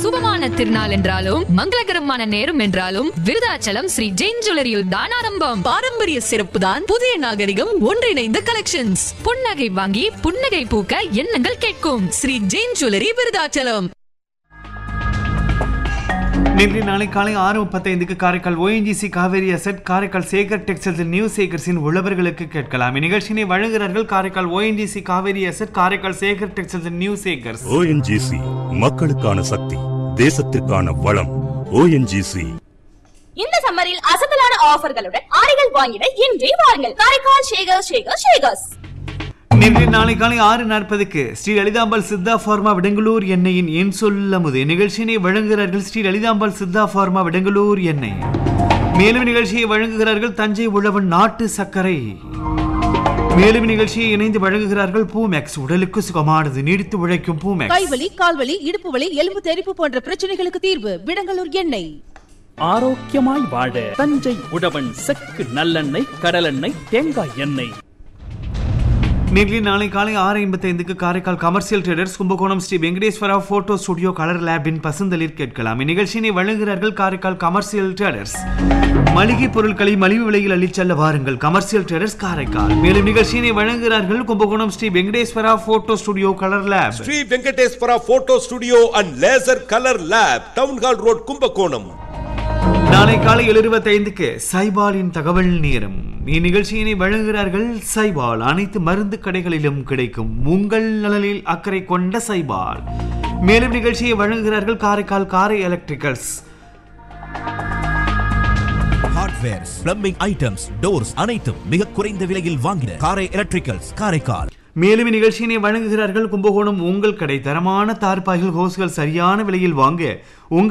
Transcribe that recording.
சுபமான திருநாள் என்றாலும் மங்களகரமான நேரம் என்றாலும் விருதாச்சலம் ஸ்ரீ ஜெயின் ஜுவல்லரியில் தான் ஆரம்பம் பாரம்பரிய சிறப்பு தான் புதிய நாகரிகம் ஒன்றிணைந்த கலெக்ஷன்ஸ் புன்னகை வாங்கி புன்னகை பூக்க எண்ணங்கள் கேட்கும் ஸ்ரீ ஜெயின் ஜுவல்லரி விருதாச்சலம் நேற்று நாளை காலை ஆறு முப்பத்தைந்துக்கு Karaikal ONGC Kaveri asset Karaikal Sekar textiles new சேகர்ஸின் உழவர்களுக்கு கேட்கலாம் இந்நிகழ்ச்சியினை வழங்குகிறார்கள் Karaikal ONGC Kaveri asset Karaikal Sekar textiles new Sekars ONGC மக்களுக்கான சக்தி தேசத்திற்கான வளம் ஓஎன்ஜிசி இந்த சம்மரில் அசத்தலான ஆஃபர்களுடன் ஆடைகள் வாங்கிட இன்றே வாருங்கள் காரைக்கால் ஷேகர் ஷேகர் ஷேகர்ஸ் நேற்று நாளை காலை ஆறு நாற்பதுக்கு ஸ்ரீ லலிதாம்பாள் சித்தா ஃபார்மா விடங்களூர் எண்ணெயின் என் சொல்லமுது நிகழ்ச்சியினை வழங்குகிறார்கள் ஸ்ரீ லலிதாம்பாள் சித்தா ஃபார்மா விடங்களூர் எண்ணெய் மேலும் நிகழ்ச்சியை வழங்குகிறார்கள் தஞ்சை உழவன் நாட்டு சர்க்கரை மேலும் நிகழ்ச்சியை இணைந்து வழங்குகிறார்கள் பூமேக்ஸ் உடலுக்கு சுகமானது நீடித்து உழைக்கும் பூமேக்ஸ் கைவலி கால்வலி இடுப்பு வலி எலும்பு தெறிப்பு போன்ற பிரச்சனைகளுக்கு தீர்வு விடங்கலூர் எண்ணெய் ஆரோக்கியமாய் வாழ தஞ்சை உழவன் செக்கு நல்லெண்ணெய் கடலெண்ணெய் தேங்காய் எண்ணெய் நேற்று நாளை காலை ஆறு ஐம்பத்தைந்துக்கு Karaikal commercial traders Kumbakonam Sri Venkateswara photo studio colour லேபின் பசுந்தளிர் கேட்கலாம் இந்நிகழ்ச்சியினை வழங்குகிறார்கள் காரைக்கால் கமர்ஷியல் ட்ரேடர்ஸ் மளிகை பொருட்களை மலிவு விலையில் அள்ளிச் செல்ல வாருங்கள் கமர்ஷியல் ட்ரேடர்ஸ் காரைக்கால் மேலும் நிகழ்ச்சியினை வழங்குகிறார்கள் Kumbakonam Sri Venkateswara photo studio colour lab Sri Venkateswara photo studio and laser colour lab town hall road Kumbakonam நாளை காலை எழுபத்தைந்துக்கு சைபாலின் தகவல் நேரம் இந்நிகழ்ச்சியினை வழங்குகிறார்கள் சைபால் அனைத்து மருந்து கடைகளிலும் கிடைக்கும் உங்கள் நலனில் அக்கறை கொண்ட சைபால் மேலும் நிகழ்ச்சியை வழங்குகிறார்கள் Karaikal Karai electricals hardwares plumbing items doors அனைத்தும் மிக குறைந்த விலையில் வாங்கின காரை எலக்ட்ரிக்கல்ஸ் காரைக்கால் மேலும் இந்நிகழ்ச்சியினை வழங்குகிறார்கள் கும்பகோணம் உங்கள் கடை தரமான தார்பாய்கள் ஹோஸ்கள் சரியான விலையில் வாங்க உங்கள்